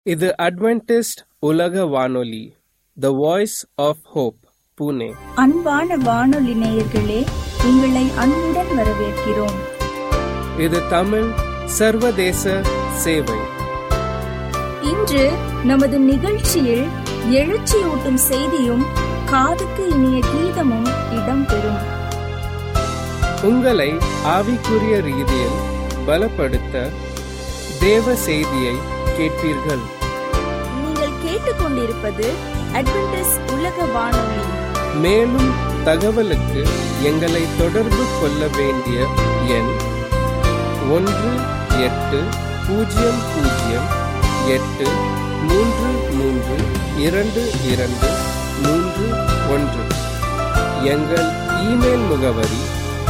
இது அட்வென்டிஸ்ட் உலக வானொலி the voice of hope Pune அன்பான வானொலி நேயர்களே உங்களை அன்புடன் வரவேற்கிறோம் இது தமிழ் சர்வதேச சேவை இன்று நமது நிகழ்ச்சியில் எழுச்சியூட்டும் செய்தியும் காதுக்கு இனிய கீதமும் இடம்பெறும் உங்களை ஆவிக்குரிய ரீதியில் பலப்படுத்த தேவ செய்தியை கேட்பீர்கள் நீங்கள் கேட்டுக்கொண்டிருப்பது அட்வென்டிஸ் உலக வானொலி மேலும் தகவலுக்கு எங்களை தொடர்பு கொள்ள வேண்டிய எண் ஒன்று எட்டு பூஜ்ஜியம் பூஜ்ஜியம் எட்டு மூன்று மூன்று இரண்டு இரண்டு மூன்று ஒன்று எங்கள் இமெயில் முகவரி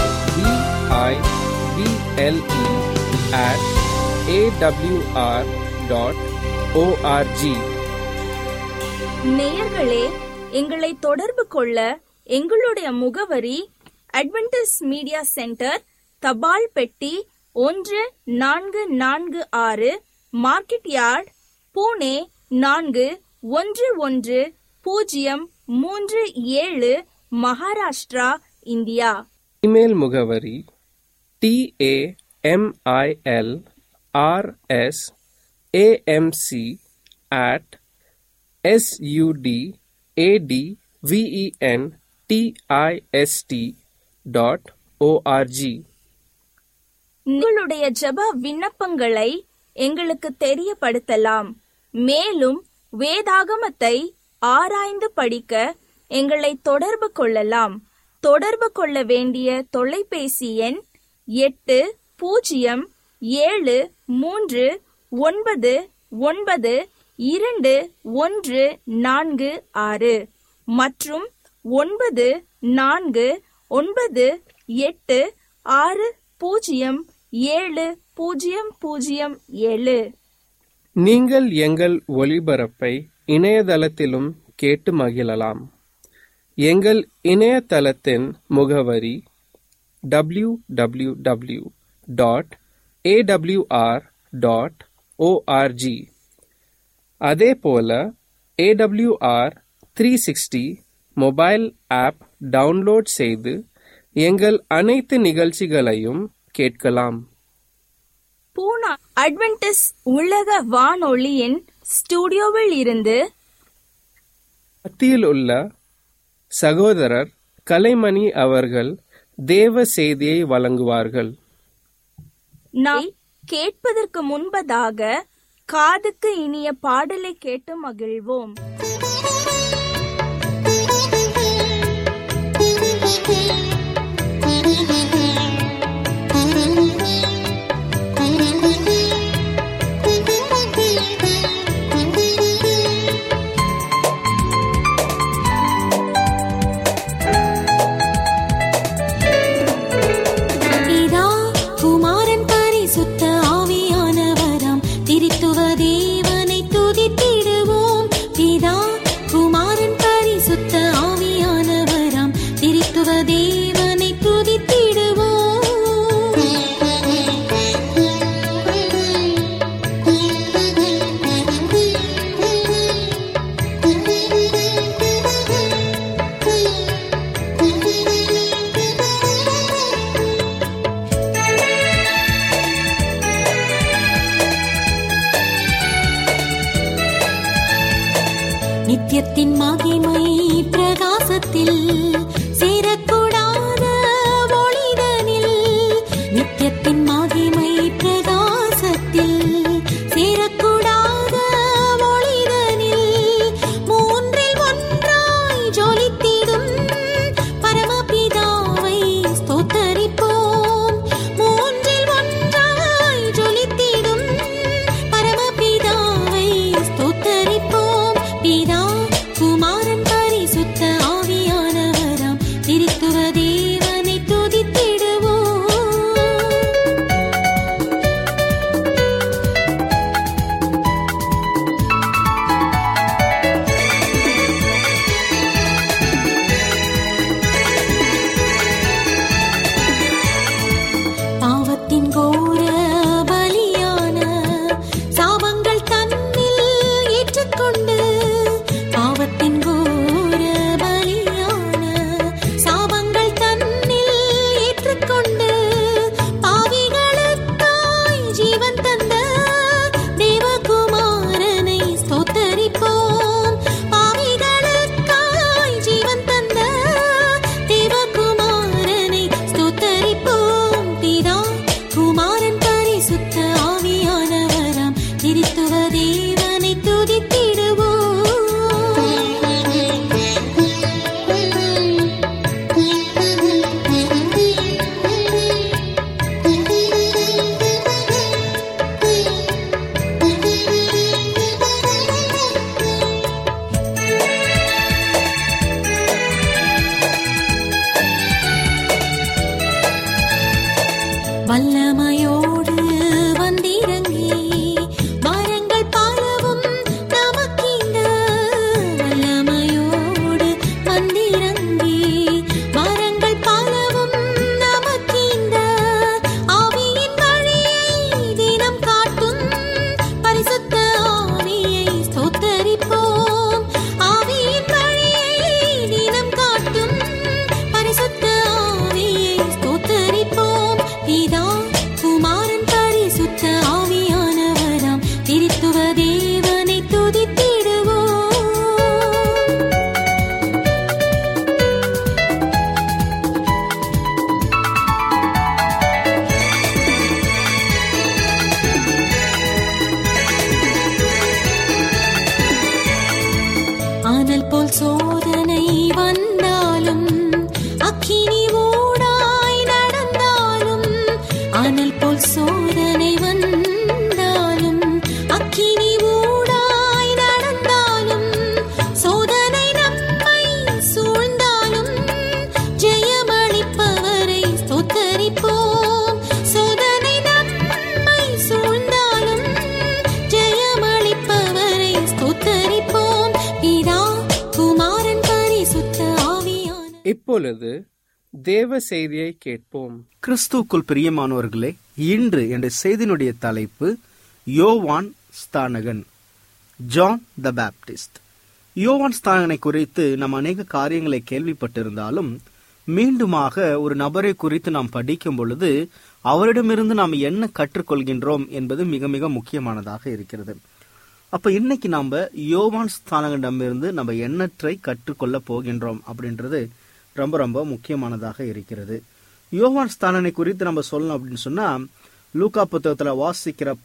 PIBLE at AWR dot ORG நேயர்களே எங்களை தொடர்பு கொள்ள எங்களுடைய முகவரி அட்வென்டிஸ் மீடியா சென்டர் தபால் பெட்டி ஒன்று நான்கு நான்கு ஆறு மார்க்கெட் யார்ட் பூனே நான்கு ஒன்று ஒன்று பூஜ்ஜியம் மூன்று ஏழு மகாராஷ்டிரா இந்தியா இமெயில் முகவரி TAMIL RS AMC at SUD AT VEN DIST dot ORG உங்களுடைய ஜெப விண்ணப்பங்களை எங்களுக்கு தெரியப்படுத்தலாம் மேலும் வேதாகமத்தை ஆராய்ந்து படிக்க எங்களை தொடர்பு கொள்ளலாம் தொடர்பு கொள்ள வேண்டிய தொலைபேசி எண் எட்டு பூஜ்ஜியம் ஏழு மூன்று ஒன்பது ஒன்பது இரண்டு ஒன்று நான்கு ஆறு மற்றும் ஒன்பது நான்கு ஒன்பது எட்டு ஆறு பூஜ்ஜியம் ஏழு பூஜ்ஜியம் பூஜ்ஜியம் ஏழு நீங்கள் எங்கள் ஒளிபரப்பை இணையதளத்திலும் கேட்டு மகிழலாம் எங்கள் இணையதளத்தின் முகவரி W W W dot AWR dot ORG அதே போல AWR three sixty mobile app download செய்து எங்கள் அனைத்து நிகழ்ச்சிகளையும் கேட்கலாம் பூனா அட்வென்டிஸ் உலக வானொலியின் ஸ்டுடியோவில் இருந்து மத்தியில் உள்ள சகோதரர் கலைமணி அவர்கள் தேவ செய்தியை வழங்குவார்கள் நாம் கேட்பதற்கு முன்பதாக காதுக்கு இனிய பாடலை கேட்டு மகிழ்வோம் பிதா குமாரன் பரிசுத்த ஆவியானவராம் திரித்துவ தேவனை துதித்திடுவோம் பிதா குமாரன் பரிசுத்த ஆவியானவராம் திரித்துவ தேவனை துதித்திடுவோம் நித்தியத்தின் மகிமை பிரகாசத்தில் சேரக்கூடாத ஒளிதனில் நித்தியத்தின் மகிமை பிரகாசத்தில் சேரக்கூடாத ஒளிதனில் மூன்றில் ஒன்றாய் ஜொலித்திடும் பரமபிதாவை ஸ்தோத்தரிப்போம் மூன்றில் ஒன்றாய் ஜொலித்திடும் பரமபிதாவை ஸ்தோத்தரிப்போம் பிதா குமாரன் பரிசுத்த ஆவியானவர் இப்பொழுது தேவ செய்தியை கேட்போம் கிறிஸ்துவுக்குள் பிரியமானவர்களே இன்று என்ற செய்தியினுடைய தலைப்பு யோவான் ஸ்தானகன் ஜான் த பேப்டிஸ்ட் யோவான் ஸ்தானகனை குறித்து நாம் அநேக காரியங்களை கேள்விப்பட்டிருந்தாலும் மீண்டுமாக ஒரு நபரை குறித்து நாம் படிக்கும் பொழுது அவரிடமிருந்து நாம் என்ன கற்றுக்கொள்கின்றோம் என்பது மிக மிக முக்கியமானதாக இருக்கிறது அப்ப இன்னைக்கு நாம யோவான் ஸ்தானகனிடமிருந்து நம்ம எண்ணற்றை கற்றுக்கொள்ள போகின்றோம் அப்படின்றது ரொம்ப ரொம்ப முக்கியமானதாக இருக்கிறது யோவான் ஸ்தானனை குறித்து நம்ம சொல்லணும் அப்படின்னு சொன்னா லூக்கா புத்தகத்துல வாசிக்கிறப்ப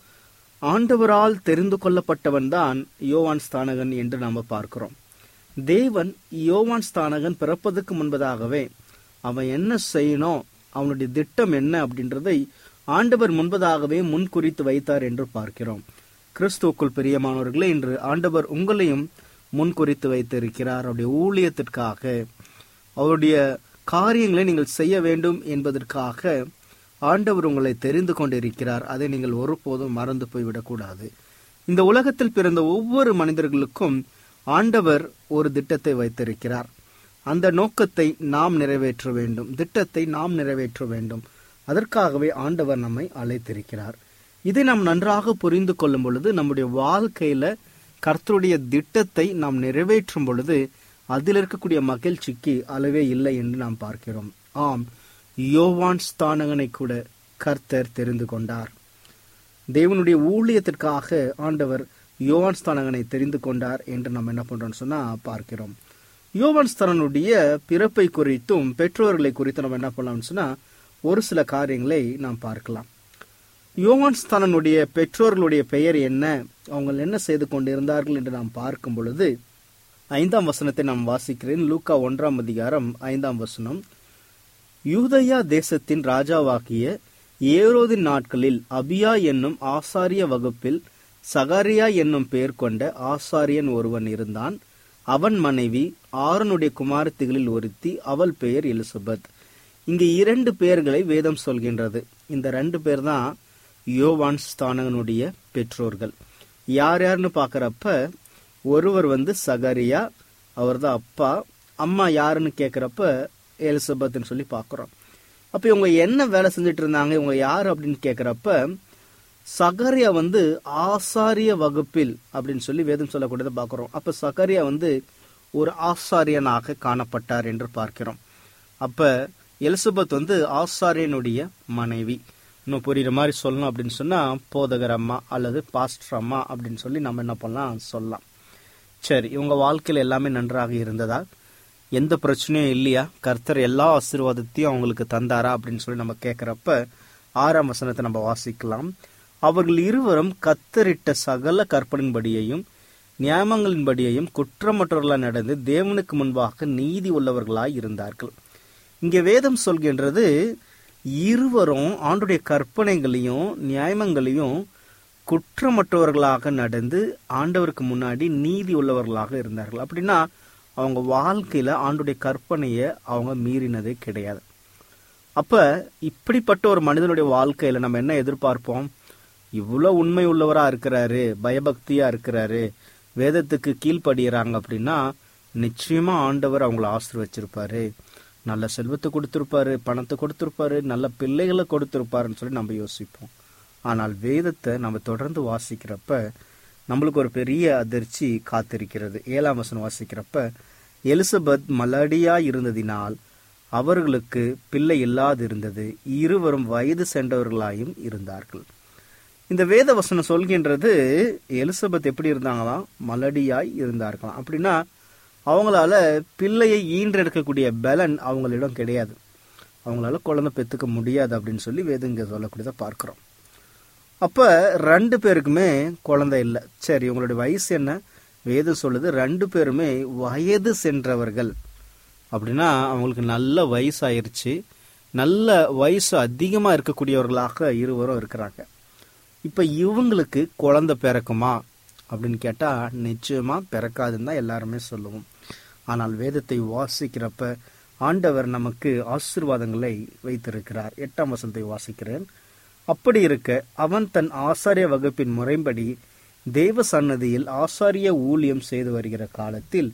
ஆண்டவரால் தெரிந்து கொள்ளப்பட்டவன் தான் யோவான் ஸ்தானகன் என்று நாம பார்க்கிறோம் தேவன் யோவான் ஸ்தானகன் பிறப்பதற்கு முன்பதாகவே அவன் என்ன செய்யணும் அவனுடைய திட்டம் என்ன அப்படின்றதை ஆண்டவர் முன்பதாகவே முன்குறித்து வைத்தார் என்று பார்க்கிறோம் கிறிஸ்துவுக்குள் பிரியமானவர்களே இன்று ஆண்டவர் உங்களையும் முன்குறித்து வைத்திருக்கிறார் அவருடைய ஊழியத்திற்காக அவருடைய காரியங்களை நீங்கள் செய்ய வேண்டும் என்பதற்காக ஆண்டவர் உங்களை தெரிந்து கொண்டிருக்கிறார் அதை நீங்கள் ஒருபோதும் மறந்து போய்விடக்கூடாது இந்த உலகத்தில் பிறந்த ஒவ்வொரு மனிதர்களுக்கும் ஆண்டவர் ஒரு திட்டத்தை வைத்திருக்கிறார் அந்த நோக்கத்தை நாம் நிறைவேற்ற வேண்டும் திட்டத்தை நாம் நிறைவேற்ற வேண்டும் அதற்காகவே ஆண்டவர் நம்மை அழைத்திருக்கிறார் இதை நாம் நன்றாக புரிந்து கொள்ளும் பொழுது நம்முடைய வாழ்க்கையில கர்த்தருடைய திட்டத்தை நாம் நிறைவேற்றும் பொழுது அதில் இருக்கக்கூடிய மகிழ்ச்சிக்கு அளவே இல்லை என்று நாம் பார்க்கிறோம் ஆம் யோவான் ஸ்தானகனை கூட கர்த்தர் தெரிந்து கொண்டார் தேவனுடைய ஊழியத்திற்காக ஆண்டவர் யோவான் ஸ்தானகனை தெரிந்து கொண்டார் என்று நம்ம என்ன பண்றோம்னு சொன்னா பார்க்கிறோம் யோவான் ஸ்தானனுடைய பிறப்பை குறித்தும் பெற்றோர்களை குறித்து நம்ம என்ன பண்ணலாம்னு சொன்னா ஒரு சில காரியங்களை நாம் பார்க்கலாம் யோவான் ஸ்தானனுடைய பெற்றோர்களுடைய பெயர் என்ன அவங்க என்ன செய்து கொண்டிருந்தார்கள் என்று நாம் பார்க்கும் பொழுது ஐந்தாம் வசனத்தை நாம் வாசிக்கிறேன் லூக்கா ஒன்றாம் அதிகாரம் ஐந்தாம் வசனம் யூதயா தேசத்தின் ராஜாவாகிய ஏரோதின் நாட்களில் அபியா என்னும் ஆசாரிய வகுப்பில் சகரியா என்னும் பெயர் கொண்ட ஆசாரியன் ஒருவன் இருந்தான் அவன் மனைவி ஆரனுடைய குமாரத்திகளில் ஒருத்தி அவள் பெயர் எலிசபெத் இங்கு இரண்டு பெயர்களை வேதம் சொல்கின்றது இந்த ரெண்டு பேர் தான் யோவான் ஸ்தானகனுடைய பெற்றோர்கள் யார் யாருன்னு பாக்குறப்ப ஒருவர் வந்து சகரியா அவர் தான் அப்பா அம்மா யாருன்னு கேக்குறப்ப எலிசபெத்னு சொல்லி பாக்குறோம் அப்ப இவங்க என்ன வேலை செஞ்சுட்டு இருந்தாங்க இவங்க யாரு அப்படின்னு கேக்குறப்ப சகரியா வந்து ஆசாரிய வகுப்பில் அப்படின்னு சொல்லி வேதம் சொல்லக்கூடியதை பார்க்கிறோம் அப்ப சகரியா வந்து ஒரு ஆசாரியனாக காணப்பட்டார் என்று பார்க்கிறோம் அப்ப எலிசபெத் வந்து ஆசாரியனுடைய மனைவி இன்னும் புரியுற மாதிரி சொல்லணும் அப்படின்னு சொன்னா போதகர் அம்மா அல்லது பாஸ்டர் அம்மா அப்படின்னு சொல்லி நம்ம என்ன பண்ணலாம் சொல்லலாம் சரி இவங்க வாழ்க்கையில எல்லாமே நன்றாக இருந்ததா எந்த பிரச்சனையும் இல்லையா கர்த்தர் எல்லா ஆசீர்வாதத்தையும் அவங்களுக்கு தந்தாரா அப்படின்னு சொல்லி நம்ம கேட்கிறப்ப ஆறாம் வசனத்தை நம்ம வாசிக்கலாம் அவர்கள் இருவரும் கத்தரிட்ட சகல கற்பனின்படியையும் நியாயங்களின்படியையும் குற்றமற்றவர்களாக நடந்து தேவனுக்கு முன்பாக நீதி உள்ளவர்களாய் இருந்தார்கள் இங்கே வேதம் சொல்கின்றது இருவரும் ஆண்டுடைய கற்பனைகளையும் நியாயங்களையும் குற்றமற்றவர்களாக நடந்து ஆண்டவருக்கு முன்னாடி நீதி உள்ளவர்களாக இருந்தார்கள் அப்படின்னா அவங்க வாழ்க்கையில ஆண்டுடைய கற்பனையை அவங்க மீறினதே கிடையாது அப்ப இப்படிப்பட்ட ஒரு மனிதனுடைய வாழ்க்கையில நம்ம என்ன எதிர்பார்ப்போம் இவ்வளவு உண்மை உள்ளவரா இருக்கிறாரு பயபக்தியா இருக்கிறாரு வேதத்துக்கு கீழ்ப்படுகிறாங்க அப்படின்னா நிச்சயமா ஆண்டவர் அவங்கள ஆசீர்வச்சிருப்பாரு நல்ல செல்வத்தை கொடுத்திருப்பாரு பணத்தை கொடுத்திருப்பாரு நல்ல பிள்ளைகளை கொடுத்திருப்பாருன்னு சொல்லி நம்ம யோசிப்போம் ஆனால் வேதத்தை நம்ம தொடர்ந்து வாசிக்கிறப்ப நம்மளுக்கு ஒரு பெரிய அதிர்ச்சி காத்திருக்கிறது ஏழாம் வசனம் வாசிக்கிறப்ப எலிசபெத் மலடியா இருந்ததினால் அவர்களுக்கு பிள்ளை இல்லாதிருந்தது இருவரும் வயது சென்றவர்களாயும் இருந்தார்கள் இந்த வேத வசனம் சொல்கின்றது எலிசபெத் எப்படி இருந்தாங்களாம் மலடியாய் இருந்தார்களாம் அப்படின்னா அவங்களால பிள்ளையை ஈன்றெடுக்கக்கூடிய பலன் அவங்களிடம் கிடையாது அவங்களால குழந்தை பெத்துக்க முடியாது அப்படின்னு சொல்லி வேதம் இங்க சொல்லக்கூடியதை பார்க்கிறோம் அப்ப ரெண்டு பேருக்குமே குழந்தை இல்லை சரி உங்களுடைய வயசு என்ன வேதம் சொல்லுது ரெண்டு பேருமே வயது சென்றவர்கள் அப்படின்னா அவங்களுக்கு நல்ல வயசாயிருச்சு நல்ல வயசு அதிகமா இருக்கக்கூடியவர்களாக இருவரும் இருக்கிறாங்க இப்ப இவங்களுக்கு குழந்தை பிறக்குமா அப்படின்னு கேட்டா நிச்சயமா பிறக்காதுன்னு தான் எல்லாருமே சொல்லுவோம் ஆனால் வேதத்தை வாசிக்கிறப்ப ஆண்டவர் நமக்கு ஆசீர்வாதங்களை வைத்திருக்கிறார் எட்டாம் வசனத்தை வாசிக்கிறேன் அப்படி இருக்க அவன் தன் ஆசாரிய வகுப்பின் முறைப்படி தேவ சன்னதியில் ஆசாரிய ஊழியம் செய்து வருகிற காலத்தில்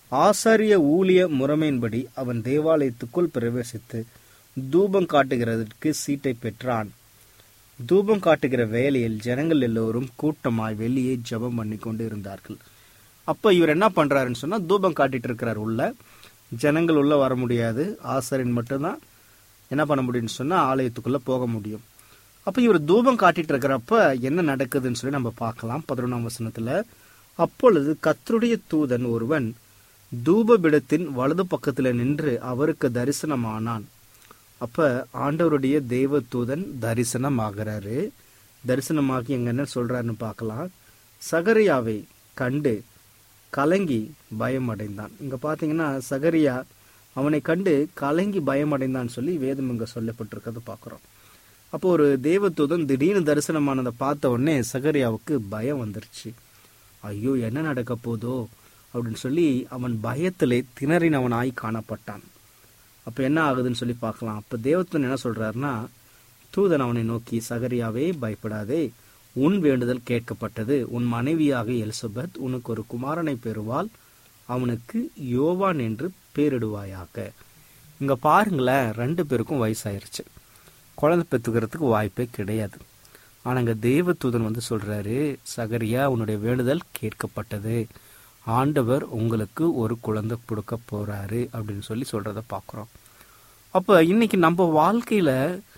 ஆசாரிய ஊழிய முறைமையின்படி அவன் தேவாலயத்துக்குள் பிரவேசித்து தூபம் காட்டுகிறதற்கு சீட்டை பெற்றான் தூபம் காட்டுகிற வேளையில் ஜனங்கள் எல்லோரும் கூட்டமாய் வெளியே ஜெபம் பண்ணி கொண்டு இருந்தார்கள் அப்ப இவர் என்ன பண்றாருன்னு சொன்னா தூபம் காட்டிட்டு இருக்கிறார் உள்ள ஜனங்கள் உள்ள வர முடியாது ஆசாரியன் மட்டும்தான் என்ன பண்ண முடியும்னு சொன்னா ஆலயத்துக்குள்ள போக முடியும் அப்ப இவர் தூபம் காட்டிட்டு இருக்கிறப்ப என்ன நடக்குதுன்னு சொல்லி நம்ம பார்க்கலாம் பதினொன்றாம் வசனத்துல அப்பொழுது கர்த்தருடைய தூதன் ஒருவன் தூபபிடத்தின் வலது பக்கத்துல நின்று அவருக்கு தரிசனமானான் அப்ப ஆண்டவருடைய தெய்வ தூதன் தரிசனமாகிறாரு தரிசனமாகி எங்க என்ன சொல்றாருன்னு பார்க்கலாம் சகரியாவை கண்டு கலங்கி பயமடைந்தான் இங்க பாத்தீங்கன்னா சகரியா அவனை கண்டு கலங்கி பயமடைந்தான் சொல்லி வேதம் இங்க சொல்லப்பட்டிருக்கிறத பார்க்கிறோம் அப்போ ஒரு தேவதூதன் திடீர்னு தரிசனமானதை பார்த்த உடனே சகரியாவுக்கு பயம் வந்துருச்சு ஐயோ என்ன நடக்க போதோ அப்படின்னு சொல்லி அவன் பயத்திலே திணறினவனாய் காணப்பட்டான் அப்ப என்ன ஆகுதுன்னு சொல்லி பார்க்கலாம் அப்ப தேவதூதன் என்ன சொல்றாருன்னா தூதன் அவனை நோக்கி சகரியாவே பயப்படாதே உன் வேண்டுதல் கேட்கப்பட்டது உன் மனைவியாக எலிசபெத் உனக்கு ஒரு குமாரனை பெறுவாள் அவனுக்கு யோவான் என்று பேரிடுவாயாக இங்க பாருங்களேன் ரெண்டு பேருக்கும் வயசாயிருச்சு குழந்தை பெற்றுக்கிறதுக்கு வாய்ப்பே கிடையாது ஆனா இங்க தேவதூதன் வந்து சொல்றாரு சகரியா உன்னுடைய வேண்டுதல் கேட்கப்பட்டது ஆண்டவர் உங்களுக்கு ஒரு குழந்தை கொடுக்க போறாரு அப்படின்னு சொல்லி சொல்றத பார்க்குறோம் அப்ப இன்னைக்கு நம்ம வாழ்க்கையில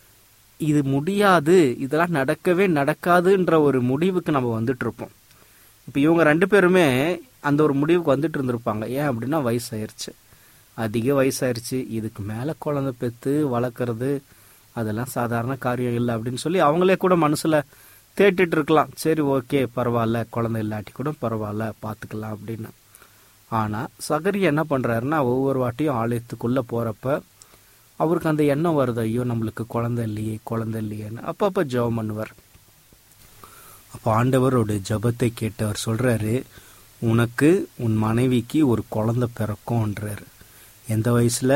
இது முடியாது இதெல்லாம் நடக்கவே நடக்காதுன்ற ஒரு முடிவுக்கு நம்ம வந்துட்டு இருப்போம் இப்போ இவங்க ரெண்டு பேருமே அந்த ஒரு முடிவுக்கு வந்துட்டு இருந்திருப்பாங்க ஏன் அப்படின்னா வயசாயிருச்சு அதிக வயசாயிருச்சு இதுக்கு மேல குழந்தை பெத்து வளர்க்கறது அதெல்லாம் சாதாரண காரியம் இல்லை அப்படின்னு சொல்லி அவங்களே கூட மனசுல தேட்டிட்டு இருக்கலாம் சரி ஓகே பரவாயில்ல குழந்தை இல்லாட்டி கூட பரவாயில்ல பார்த்துக்கலாம் அப்படின்னு ஆனா சகரி என்ன பண்றாருன்னா ஒவ்வொரு வாட்டியும் ஆலயத்துக்குள்ள போறப்ப அவருக்கு அந்த எண்ணம் வருது ஐயோ நம்மளுக்கு குழந்தை இல்லையே குழந்தை இல்லையேன்னு அப்பப்ப ஜெபம் பண்ணுவார் அப்ப ஆண்டவரோட ஜெபத்தை கேட்டு அவர் சொல்றாரு உனக்கு உன் மனைவிக்கு ஒரு குழந்தை பிறக்கும்ன்றாரு எந்த வயசுல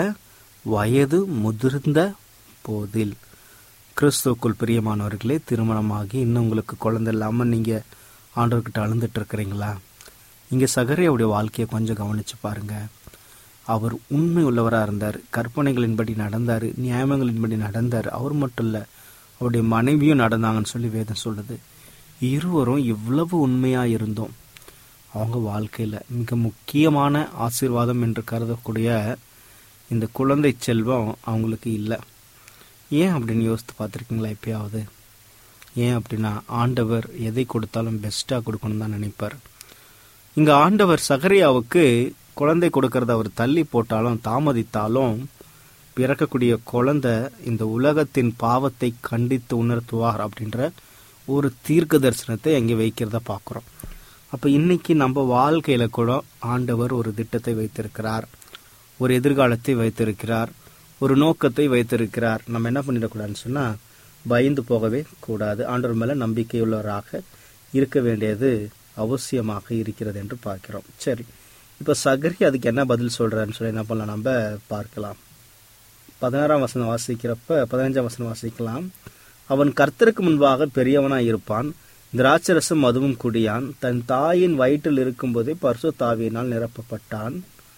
வயது முதிர்ந்த போதில் கிறிஸ்துவுக்குள் பிரியமானவர்களே திருமணமாகி இன்னும் உங்களுக்கு குழந்தை இல்லாம நீங்க ஆண்டவர்கிட்ட அழுந்துட்டு இருக்கிறீங்களா இங்க சகரியாவுடைய வாழ்க்கையை கொஞ்சம் கவனிச்சு பாருங்க அவர் உண்மை உள்ளவராக இருந்தார் கற்பனைகளின்படி நடந்தார் நியாயங்களின்படி நடந்தார் அவர் மட்டும் இல்லை அவருடைய மனைவியும் நடந்தாங்கன்னு சொல்லி வேதம் சொல்லுது இருவரும் இவ்வளவு உண்மையா இருந்தோம் அவங்க வாழ்க்கையில மிக முக்கியமான ஆசீர்வாதம் என்று கருதக்கூடிய இந்த குழந்தை செல்வம் அவங்களுக்கு இல்லை ஏன் அப்படின்னு யோசித்து பார்த்துருக்கீங்களா எப்பயாவது ஏன் அப்படின்னா ஆண்டவர் எதை கொடுத்தாலும் பெஸ்ட்டாக கொடுக்கணும் தான் நினைப்பார் இங்க ஆண்டவர் சகரியாவுக்கு குழந்தை கொடுக்கறத அவர் தள்ளி போட்டாலும் தாமதித்தாலும் பிறக்கக்கூடிய குழந்தை இந்த உலகத்தின் பாவத்தை கண்டித்து உணர்த்துவார் அப்படின்ற ஒரு தீர்க்க தரிசனத்தை அங்கே வைக்கிறத பார்க்குறோம் அப்போ இன்னைக்கு நம்ம வாழ்க்கையில கூட ஆண்டவர் ஒரு திட்டத்தை வைத்திருக்கிறார் ஒரு எதிர்காலத்தை வைத்திருக்கிறார் ஒரு நோக்கத்தை வைத்திருக்கிறார் நம்ம என்ன பண்ணிடக்கூடாதுன்னு சொன்னா பயந்து போகவே கூடாது ஆண்டவர் மேல நம்பிக்கையுள்ளவராக இருக்க வேண்டியது அவசியமாக இருக்கிறது என்று பார்க்கிறோம் சரி இப்போ சகரி அதுக்கு என்ன பதில் சொல்றாருன்னு சொல்லி என்ன பண்ணலாம் நம்ம பார்க்கலாம் பதினாறாம் வசனம் வாசிக்கிறப்ப பதினஞ்சாம் வசனம் வாசிக்கலாம் அவன் கர்த்தருக்கு முன்பாக பெரியவனாய் இருப்பான் திராட்சரசம் மதுவும் குடியான் தன் தாயின் வயிற்றில் இருக்கும்போதே பரிசு தாவியினால் நிரப்பப்பட்டான்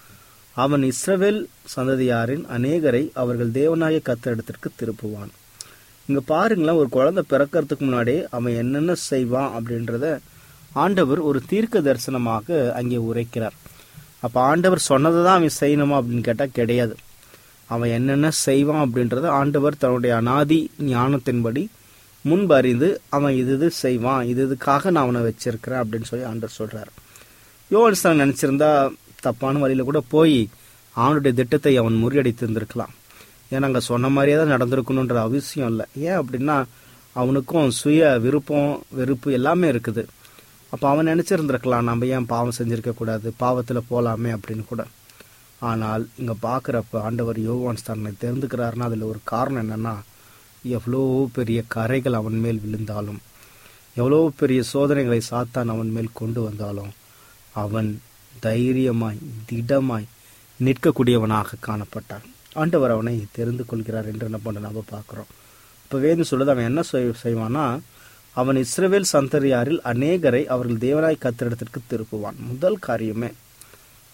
அவன் இஸ்ரவேல் சந்ததியாரின் அநேகரை அவர்கள் தேவனாய கத்தரிடத்திற்கு திருப்புவான் இங்க பாருங்களேன் ஒரு குழந்தை பிறக்கறதுக்கு முன்னாடியே அவன் என்னென்ன செய்வான் அப்படின்றத ஆண்டவர் ஒரு தீர்க்க தரிசனமாக அங்கே உரைக்கிறார் அப்ப ஆண்டவர் சொன்னதை தான் அவன் செய்யணுமா அப்படின்னு கேட்டா கிடையாது அவன் என்னென்ன செய்வான் அப்படின்றத ஆண்டவர் தன்னுடைய அனாதி ஞானத்தின்படி முன்பு அறிந்து அவன் இது இது செய்வான் இது இதுக்காக நான் அவனை வச்சிருக்கிறேன் அப்படின்னு சொல்லி ஆண்டவர் சொல்றாரு யோகன்ஸ்தான் நினைச்சிருந்தா தப்பான வழியில கூட போய் அவனுடைய திட்டத்தை அவன் முறியடித்து இருந்திருக்கலாம் ஏன்னா அங்க சொன்ன மாதிரியே தான் நடந்திருக்கணுன்ற அவசியம் இல்லை ஏன் அப்படின்னா அவனுக்கும் சுய விருப்பம் வெறுப்பு எல்லாமே இருக்குது அப்போ அவன் நினைச்சிருந்திருக்கலாம் நம்ம ஏன் பாவம் செஞ்சிருக்க கூடாது பாவத்துல போலாமே அப்படின்னு கூட ஆனால் இங்க பார்க்குறப்ப ஆண்டவர் யோகான் தன்னை தெரிந்துக்கிறாருன்னா அதுல ஒரு காரணம் என்னன்னா எவ்வளோ பெரிய கரைகள் அவன் மேல் விழுந்தாலும் எவ்வளோ பெரிய சோதனைகளை சாத்தான் அவன் மேல் கொண்டு வந்தாலும் அவன் தைரியமாய் திடமாய் நிற்கக்கூடியவனாக காணப்பட்டான் ஆண்டவர் அவனை தெரிந்து கொள்கிறார் என்று என்ன பண்ண நம்ம பார்க்கிறோம் இப்போ வேதம் சொல்லுது அவன் என்ன செய்- செய்வானா அவன் இஸ்ரவேல் சந்ததியாரில் அநேகரை அவர்கள் தேவனாய் கத்திரிடத்திற்கு திருப்புவான் முதல் காரியமே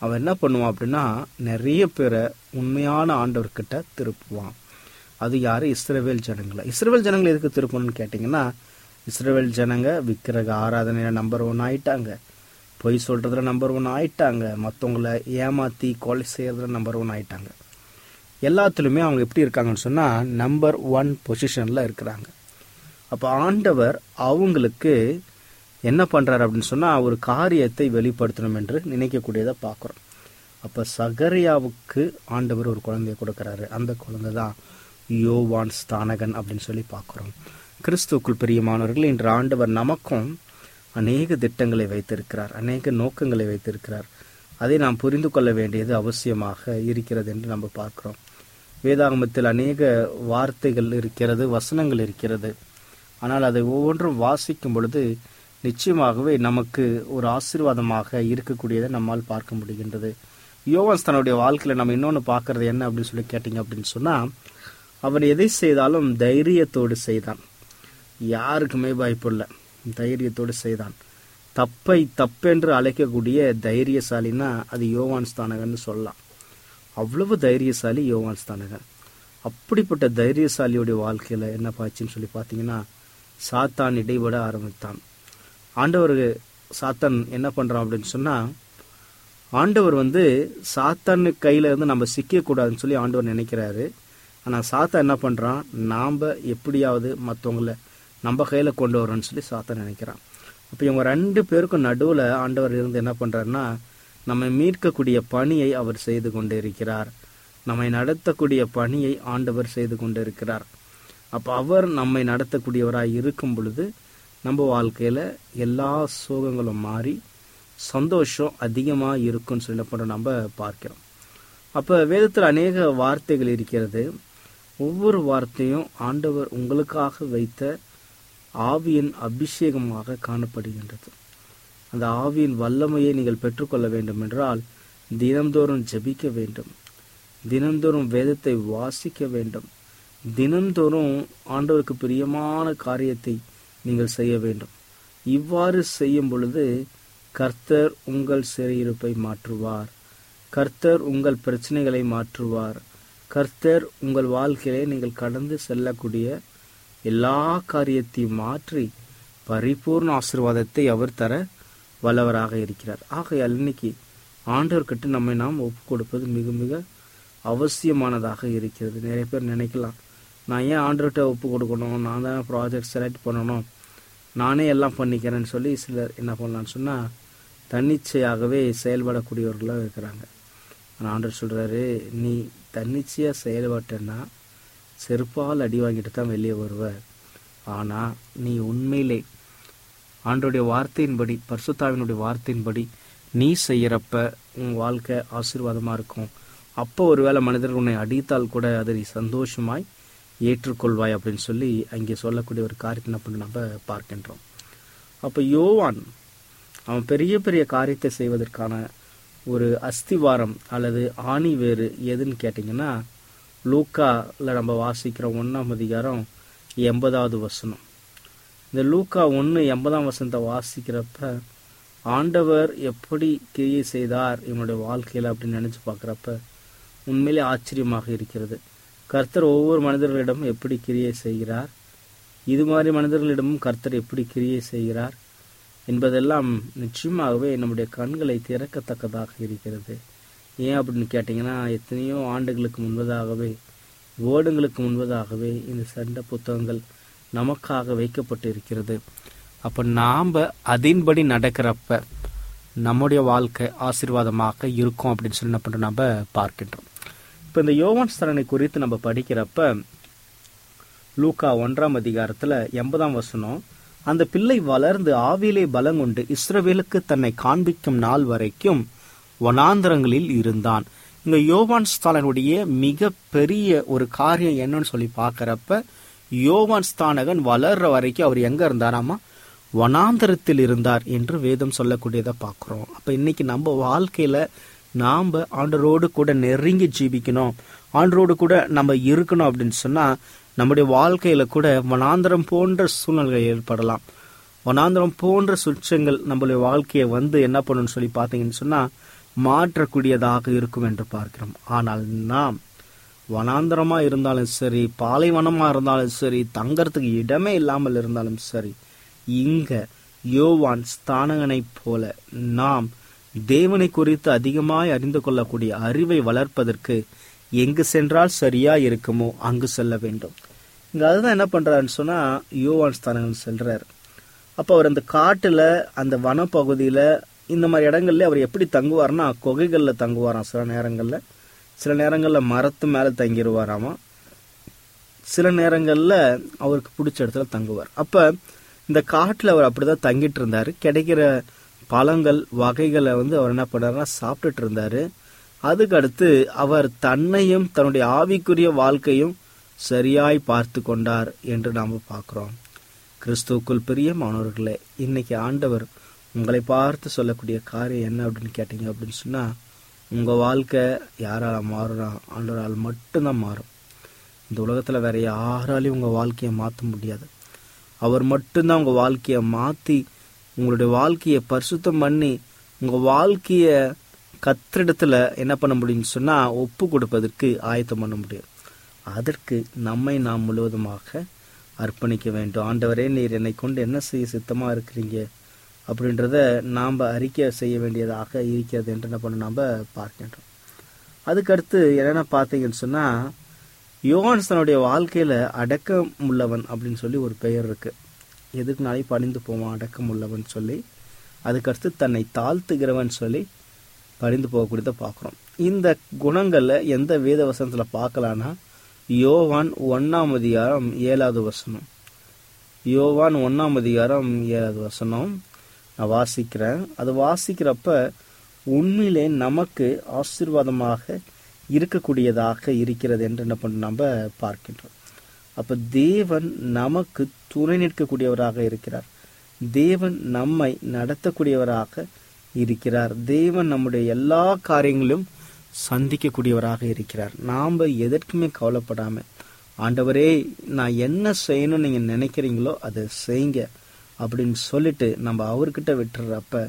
அவன் என்ன பண்ணுவான் அப்படின்னா நிறைய பேரை உண்மையான ஆண்டவர்கிட்ட திருப்புவான் அது யாரு இஸ்ரவேல் ஜனங்களை இஸ்ரவேல் ஜனங்களை எதுக்கு திருப்பணும்னு கேட்டிங்கன்னா இஸ்ரவேல் ஜனங்க விக்கிரக ஆராதனையில நம்பர் ஒன் ஆயிட்டாங்க பொய் சொல்றதுல நம்பர் ஒன் ஆயிட்டாங்க மற்றவங்கள ஏமாத்தி கொலை செய்யறதுல நம்பர் ஒன் ஆயிட்டாங்க எல்லாத்துலேயுமே அவங்க எப்படி இருக்காங்கன்னு சொன்னா நம்பர் ஒன் பொசிஷன்ல இருக்கிறாங்க அப்போ ஆண்டவர் அவங்களுக்கு என்ன பண்றாரு அப்படின்னு சொன்னா ஒரு காரியத்தை வெளிப்படுத்தணும் என்று நினைக்கக்கூடியதை பார்க்குறோம் அப்ப சகரியாவுக்கு ஆண்டவர் ஒரு குழந்தையை கொடுக்கறாரு அந்த குழந்தை தான் யோவான் ஸ்தானகன் அப்படின்னு சொல்லி பார்க்குறோம் கிறிஸ்துக்குள் பிரியமானவர்கள் இன்று ஆண்டவர் நமக்கும் அநேக திட்டங்களை வைத்திருக்கிறார் அநேக நோக்கங்களை வைத்திருக்கிறார் அதை நாம் புரிந்து கொள்ள வேண்டியது அவசியமாக இருக்கிறது என்று நம்ம பார்க்கிறோம் வேதாகமத்தில் அநேக வார்த்தைகள் இருக்கிறது வசனங்கள் இருக்கிறது ஆனால் அதை ஒவ்வொன்றும் வாசிக்கும் பொழுது நிச்சயமாகவே நமக்கு ஒரு ஆசீர்வாதமாக இருக்கக்கூடியதை நம்மால் பார்க்க முடிகின்றது யோவான்ஸ் தன்னுடைய வாழ்க்கையில நம்ம இன்னொன்று பார்க்கறது என்ன அப்படின்னு சொல்லி கேட்டீங்க அப்படின்னு சொன்னா அவன் எதை செய்தாலும் தைரியத்தோடு செய்தான் யாருக்குமே பயப்படல தைரியத்தோடு செய்தான் தப்பை தப்பென்று அழைக்கக்கூடிய தைரியசாலின்னா அது யோவான் ஸ்தானகன்னு சொல்லலாம் அவ்வளவு தைரியசாலி யோவான் ஸ்தானகன் அப்படிப்பட்ட தைரியசாலியோடைய வாழ்க்கையில என்ன பாச்சுன்னு சொல்லி பார்த்தீங்கன்னா சாத்தான் இடைபட ஆரம்பித்தான் ஆண்டவர் சாத்தான் என்ன பண்றான் அப்படின்னு சொன்னா ஆண்டவர் வந்து சாத்தான் கையில இருந்து நம்ம சிக்க கூடாதுன்னு சொல்லி ஆண்டவர் நினைக்கிறாரு ஆனா சாத்தான் என்ன பண்றான் நாம எப்படியாவது மற்றவங்கள நம்ம கையில கொண்டு வரோம்னு சொல்லி சாத்தான் நினைக்கிறான் அப்ப இவங்க ரெண்டு பேருக்கும் நடுவுல ஆண்டவர் இருந்து என்ன பண்றாருன்னா நம்மை மீட்கக்கூடிய பணியை அவர் செய்து கொண்டு இருக்கிறார் நம்மை நடத்தக்கூடிய பணியை ஆண்டவர் செய்து கொண்டு இருக்கிறார் அப்ப அவர் நம்மை நடத்தக்கூடியவராய் இருக்கும் பொழுது நம்ம வாழ்க்கையில எல்லா சோகங்களும் மாறி சந்தோஷம் அதிகமா இருக்கும்னு சொல்லப்பட நம்ம பார்க்கிறோம் அப்ப வேதத்தில் அநேக வார்த்தைகள் இருக்கிறது ஒவ்வொரு வார்த்தையும் ஆண்டவர் உங்களுக்காக வைத்த ஆவியின் அபிஷேகமாக காணப்படுகின்றது அந்த ஆவியின் வல்லமையை நீங்கள் பெற்றுக்கொள்ள வேண்டும் என்றால் தினம்தோறும் ஜெபிக்க வேண்டும் தினந்தோறும் வேதத்தை வாசிக்க வேண்டும் தினந்தோறும் ஆண்டவருக்கு பிரியமான காரியத்தை நீங்கள் செய்ய வேண்டும் இவ்வாறு செய்யும் பொழுது கர்த்தர் உங்கள் சிறையிருப்பை மாற்றுவார் கர்த்தர் உங்கள் பிரச்சனைகளை மாற்றுவார் கர்த்தர் உங்கள் வாழ்க்கையிலே நீங்கள் கடந்து செல்லக்கூடிய எல்லா காரியத்தையும் மாற்றி பரிபூர்ண ஆசீர்வாதத்தை அவர் தர வல்லவராக இருக்கிறார் ஆகையால் இன்னைக்கு ஆண்டவர்கிட்ட நம்மை நாம் ஒப்பு கொடுப்பது மிக மிக அவசியமானதாக இருக்கிறது நிறைய பேர் நினைக்கலாம் நான் ஏன் ஆண்டவர்கிட்ட ஒப்பு கொடுக்கணும் நான் தான் ப்ராஜெக்ட் செலக்ட் பண்ணணும் நானே எல்லாம் பண்ணிக்கிறேன்னு சொல்லி சிலர் என்ன பண்ணலான்னு சொன்னால் தன்னிச்சையாகவே செயல்படக்கூடியவர்களாக இருக்கிறாங்க ஆனால் ஆண்டவர் சொல்கிறாரு நீ தன்னிச்சையாக செயல்பட்டேன்னா செருப்பால் அடி வாங்கிட்டு தான் வெளியே வருவ ஆனால் நீ உண்மையிலே ஆண்டோடைய வார்த்தையின்படி பரிசுத்தாவினுடைய வார்த்தையின்படி நீ செய்யறப்ப உன் வாழ்க்கை ஆசீர்வாதமா இருக்கும் அப்போ ஒருவேளை மனிதர்கள் உன்னை அடித்தால் கூட அதை நீ சந்தோஷமாய் ஏற்றுக்கொள்வாய் அப்படின்னு சொல்லி அங்கே சொல்லக்கூடிய ஒரு காரியத்தை என்ன பண்ண நம்ம பார்க்கின்றோம் அப்போ யோவான் அவன் பெரிய பெரிய காரியத்தை செய்வதற்கான ஒரு அஸ்திவாரம் அல்லது ஆணி வேறு எதுன்னு கேட்டிங்கன்னா லூக்கால நம்ம வாசிக்கிற ஒன்றாம் அதிகாரம் எண்பதாவது வசனம் இந்த லூக்கா ஒன்று எண்பதாம் வசனத்தை வாசிக்கிறப்ப ஆண்டவர் எப்படி கிரியை செய்தார் இவனுடைய வாழ்க்கையில் அப்படின்னு நினைச்சு பார்க்குறப்ப உண்மையிலே ஆச்சரியமாக இருக்கிறது கர்த்தர் ஒவ்வொரு மனிதர்களிடம் எப்படி கிரியை செய்கிறார் இது மாதிரி மனிதர்களிடமும் கர்த்தர் எப்படி கிரியை செய்கிறார் என்பதெல்லாம் நிச்சயமாகவே நம்முடைய கண்களை திறக்கத்தக்கதாக இருக்கிறது ஏன் அப்படின்னு கேட்டிங்கன்னா எத்தனையோ ஆண்டுகளுக்கு முன்பதாகவே வேர்டுங்களுக்கு முன்பதாகவே இந்த சண்டை புத்தகங்கள் நமக்காக வைக்கப்பட்டு இருக்கிறது அப்ப நாம அதின்படி நடக்கிறப்ப நம்முடைய வாழ்க்கை ஆசீர்வாதமாக இருக்கும் அப்படின்னு சொல்லி என்ன பண்றோம் நம்ம பார்க்கின்றோம் இப்ப இந்த யோவான் ஸ்தலனை குறித்து நம்ம படிக்கிறப்ப லூக்கா ஒன்றாம் அதிகாரத்துல எண்பதாம் வசனம் அந்த பிள்ளை வளர்ந்து ஆவியிலே பலங்கொண்டு இஸ்ரவேலுக்கு தன்னை காண்பிக்கும் நாள் வரைக்கும் வனாந்தரங்களில் இருந்தான் இங்க யோவான் ஸ்தானனுடைய மிக பெரிய ஒரு காரியம் என்னன்னு சொல்லி பார்க்கறப்ப யோவான் ஸ்தானகன் வளர்ற வரைக்கும் அவர் எங்க இருந்தாராமா வனாந்தரத்தில் இருந்தார் என்று வேதம் சொல்லக்கூடியதை பார்க்கிறோம் அப்ப இன்னைக்கு நம்ம வாழ்க்கையில நாம ஆண்டரோடு கூட நெருங்கி ஜீவிக்கணும் ஆண்டரோடு கூட நம்ம இருக்கணும் அப்படின்னு சொன்னா நம்முடைய வாழ்க்கையில கூட வனாந்தரம் போன்ற சூழ்நிலைகள் ஏற்படலாம் வனாந்தரம் போன்ற சுற்றங்கள் நம்மளுடைய வாழ்க்கையை வந்து என்ன பண்ணணும்னு சொல்லி பார்த்தீங்கன்னு சொன்னா மாற்றக்கூடியதாக இருக்கும் என்று பார்க்கிறோம் ஆனால் நாம் வனாந்தரமா இருந்தாலும் சரி பாலைவனமா இருந்தாலும் சரி தங்கறதுக்கு இடமே இல்லாமல் இருந்தாலும் சரி இங்க யோவான் ஸ்தானகனைப் போல நாம் தேவனை குறித்து அதிகமாய் அறிந்து கொள்ளக்கூடிய அறிவை வளர்ப்பதற்கு எங்கு சென்றால் சரியா இருக்குமோ அங்கு செல்ல வேண்டும் இங்க அதுதான் என்ன பண்றாருன்னு சொன்னா யோவான் ஸ்தானகன் செல்றாரு அப்போ அவர் அந்த காட்டுல அந்த வனப்பகுதியில இந்த மாதிரி இடங்கள்ல அவர் எப்படி தங்குவார்னா குகைகள்ல தங்குவாராம் சில நேரங்கள்ல சில நேரங்கள்ல மரத்து மேல தங்கிடுவாராமா சில நேரங்கள்ல அவருக்கு பிடிச்ச இடத்துல தங்குவார் அப்ப இந்த காட்டுல அவர் அப்படிதான் தங்கிட்டு இருந்தாரு கிடைக்கிற பழங்கள் வகைகளை வந்து அவர் என்ன பண்ணாருன்னா சாப்பிட்டுட்டு இருந்தாரு அதுக்கு அடுத்து அவர் தன்னையும் தன்னுடைய ஆவிக்குரிய வாழ்க்கையும் சரியாய் பார்த்து கொண்டார் என்று நாம பார்க்கிறோம் கிறிஸ்துவுக்குள் பிரியமானவர்களே இன்னைக்கு ஆண்டவர் உங்களை பார்த்து சொல்லக்கூடிய காரியம் என்ன அப்படின்னு கேட்டீங்க அப்படின்னு சொன்னா உங்க வாழ்க்கை யாரால மாறும் ஆண்டவரால் மட்டும்தான் மாறும் இந்த உலகத்துல வேற யாராலையும் உங்க வாழ்க்கையை மாற்ற முடியாது அவர் மட்டும்தான் உங்க வாழ்க்கையை மாத்தி உங்களுடைய வாழ்க்கையை பரிசுத்தம் பண்ணி உங்க வாழ்க்கைய கத்திரிடத்துல என்ன பண்ண முடியும்னு சொன்னா ஒப்பு கொடுப்பதற்கு ஆயத்தம் பண்ண முடியும் அதற்கு நம்மை நாம் முழுவதுமாக அர்ப்பணிக்க வேண்டும் ஆண்டவரே நீர் என்னை கொண்டு என்ன செய்ய சித்தமா இருக்கிறீங்க அப்படின்றத நாம் அறிக்கை செய்ய வேண்டியதாக இருக்கிறது என்று என்ன பண்ண நாம் பார்க்கின்றோம் அதுக்கடுத்து என்னென்ன பார்த்தீங்கன்னு சொன்னா யோவான் தன்னுடைய வாழ்க்கையில அடக்கம் உள்ளவன் அப்படின்னு சொல்லி ஒரு பெயர் இருக்கு எதுக்கு நாளை பணிந்து போவான் அடக்கம் உள்ளவன் சொல்லி அதுக்கடுத்து தன்னை தாழ்த்துகிறவன் சொல்லி பணிந்து போகக்கூடியதை பார்க்குறோம் இந்த குணங்கள்ல எந்த வேத வசனத்துல பார்க்கலான்னா யோவான் ஒன்னாம் அதிகாரம் ஏழாவது வசனம் யோவான் ஒன்னாம் அதிகாரம் ஏழாவது வசனம் நான் வாசிக்கிறேன் அது வாசிக்கிறப்ப உண்மையிலே நமக்கு ஆசீர்வாதமாக இருக்கக்கூடியதாக இருக்கிறது என்று என்ன பண்ண நம்ம பார்க்கின்றோம் அப்ப தேவன் நமக்கு துணை நிற்கக்கூடியவராக இருக்கிறார் தேவன் நம்மை நடத்தக்கூடியவராக இருக்கிறார் தேவன் நம்முடைய எல்லா காரியங்களும் சந்திக்கக்கூடியவராக இருக்கிறார் நாம் எதற்குமே கவலைப்படாம ஆண்டவரே நான் என்ன செய்யணும்னு நீங்க நினைக்கிறீங்களோ அதை செய்யுங்க அப்படின்னு சொல்லிட்டு நம்ம அவர்கிட்ட விட்டுறப்ப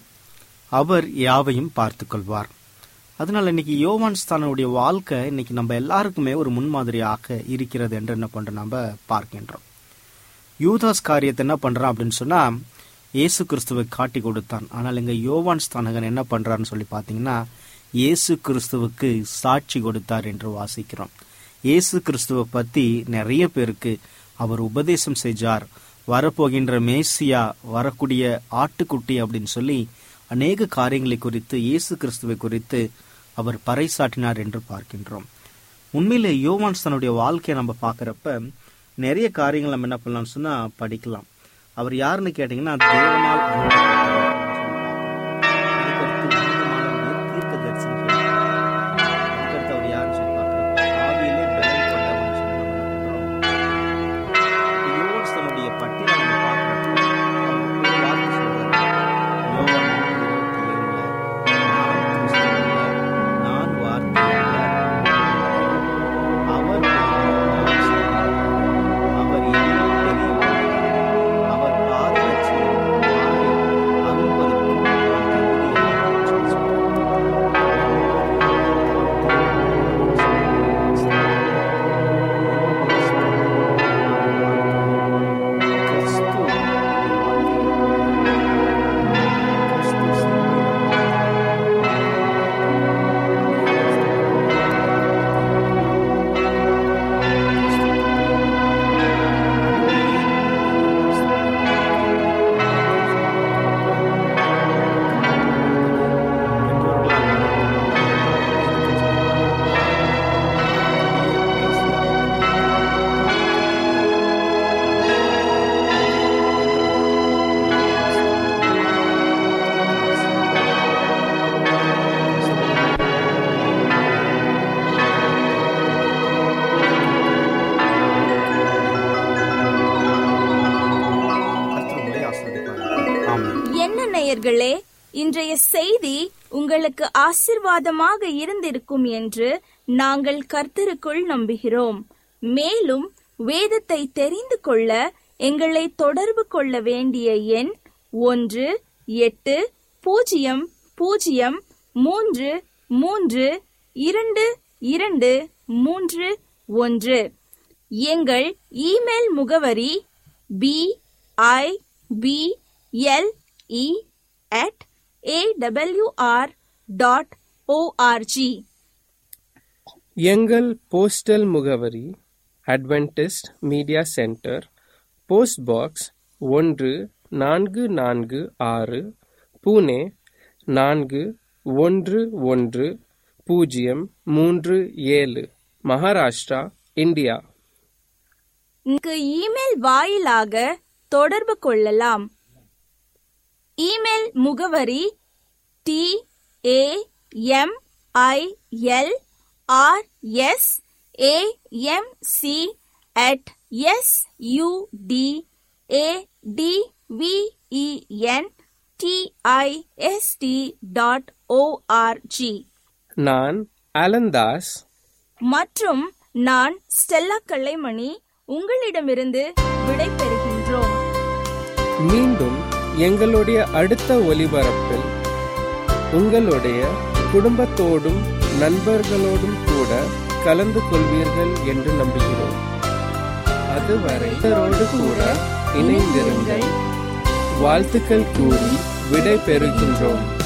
அவர் யாவையும் பார்த்து கொள்வார் அதனால இன்னைக்கு யோவான் ஸ்தானுடைய வாழ்க்கை இன்னைக்கு நம்ம எல்லாருக்குமே ஒரு முன்மாதிரியாக இருக்கிறது என்று என்ன பண்றோம் நம்ம பார்க்கின்றோம் யூதாஸ் காரியத்தை என்ன பண்றான் அப்படின்னு சொன்னா இயேசு கிறிஸ்துவை காட்டி கொடுத்தான் ஆனால் இங்க யோவான் ஸ்தானகன் என்ன பண்றான்னு சொல்லி பாத்தீங்கன்னா இயேசு கிறிஸ்துவுக்கு சாட்சி கொடுத்தார் என்று வாசிக்கிறோம் இயேசு கிறிஸ்துவை பத்தி நிறைய பேருக்கு அவர் உபதேசம் செஞ்சார் வரப்போகின்ற மேசியா வரக்கூடிய ஆட்டுக்குட்டி அப்படின்னு சொல்லி அநேக காரியங்களை குறித்து இயேசு கிறிஸ்துவை குறித்து அவர் பறைசாற்றினார் என்று பார்க்கின்றோம் உண்மையிலே யோவான் தன்னுடைய வாழ்க்கையை நம்ம பார்க்கறப்ப நிறைய காரியங்கள் நம்ம என்ன பண்ணலாம்னு சொன்னா படிக்கலாம் அவர் யாருன்னு கேட்டீங்கன்னா தேவனால் அனுப்பப்பட்டவர் அப்படின்னு சொல்லி பார்க்கிறோம். அதுக்கடுத்து அதிகமானவருடைய தீர்க்கதரிசின்னு சொல்லி பார்க்கிறோம். அதுக்கடுத்து அவர் யாருன்னு சொல்லி பார்க்கிறோம் ஆவியிலே பலன் கொண்டவர்னு சொல்லி நம்ம என்ன பண்றோம் யோவான் தன்னுடைய பட்டியலை நம்ம பார்க்கிறப்ப அவர் ஒரு வார்த்தை சொல்றாரு யோவான் ஒன்று இருபத்தி ஏழுல நான் கிறிஸ்துவல்ல நான் வார்த்தையல்ல அவர் நான் செய்கிறேன். அவர் என்னிலும் பெரியவர் அவர் பாதரட்சி அருள்வதற்கும் நான் தகுதியவன் என்று சொல்றார். கர்த்தர் உங்களை ஆசீர்வதிப்பாராக. ஆமென். என்ன நேயர்களே இன்றைய செய்தி உங்களுக்கு ஆசிர்வாதமாக இருந்திருக்கும் என்று நாங்கள் கர்த்தருக்குள் நம்புகிறோம் மேலும் வேதத்தை தெரிந்து கொள்ள எங்களை தொடர்பு கொள்ள வேண்டிய எண் ஒன்று எட்டு பூஜ்ஜியம் பூஜ்ஜியம் மூன்று மூன்று இரண்டு இரண்டு மூன்று ஒன்று எங்கள் இமெயில் முகவரி P I B L E at AWR dot ORG எங்கள் போஸ்டல் முகவரி Adventist media centre post box ஒன்று நான்கு நான்கு ஆறு புனே நான்கு ஒன்று ஒன்று பூஜ்ஜியம் மூன்று ஏழு மகாராஷ்டிரா இந்தியா இங்கு இமெயில் வாயிலாக தொடர்பு கொள்ளலாம் இமெயில் முகவரி T A M I L R S A M C at S U D A T V E N D I S T dot ORG நான் அலந்தாஸ் மற்றும் நான் ஸ்டெல்லா கல்லைமணி உங்களிடமிருந்து விடை பெறுகின்றோம் மீண்டும் எங்களுடைய அடுத்த ஒலிபரப்பில் உங்களுடைய குடும்பத்தோடும் நண்பர்களோடும் கூட கலந்து கொள்வீர்கள் என்று நம்புகிறோம் அதுவரை இவரோடு கூட இணைந்திருங்கள் வாழ்த்துக்கள் கூறி விடை பெறுகின்றோம்